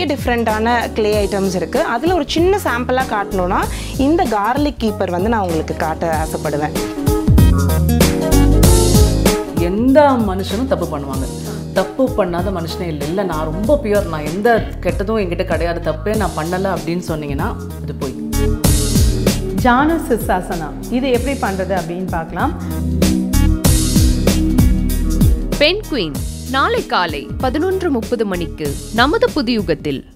டிஃப்ரெண்ட்டான clay items இருக்குது அதில் ஒரு சின்ன சாம்பிளாக காட்டணும்னா இந்த கார்லிக் கீப்பர் வந்து நான் உங்களுக்கு காட்ட ஆசைப்படுவேன் எந்த மனுஷனும் தப்பு பண்ணுவாங்க தப்பு பண்ணாத மனுஷனே இல்லை இல்லை நான் ரொம்ப பியூர் நான் எந்த கெட்டதும் என்கிட்ட கிடையாது தப்பே நான் பண்ணலை அப்படின்னு சொன்னீங்கன்னா அது போய் ஜானு சிஸ்ஸாசனா இது எப்படி பண்ணுறது அப்படின்னு பார்க்கலாம் பெண் குயின் நாளை காலை பதினொன்று முப்பது மணிக்கு நமது புதியுகத்தில்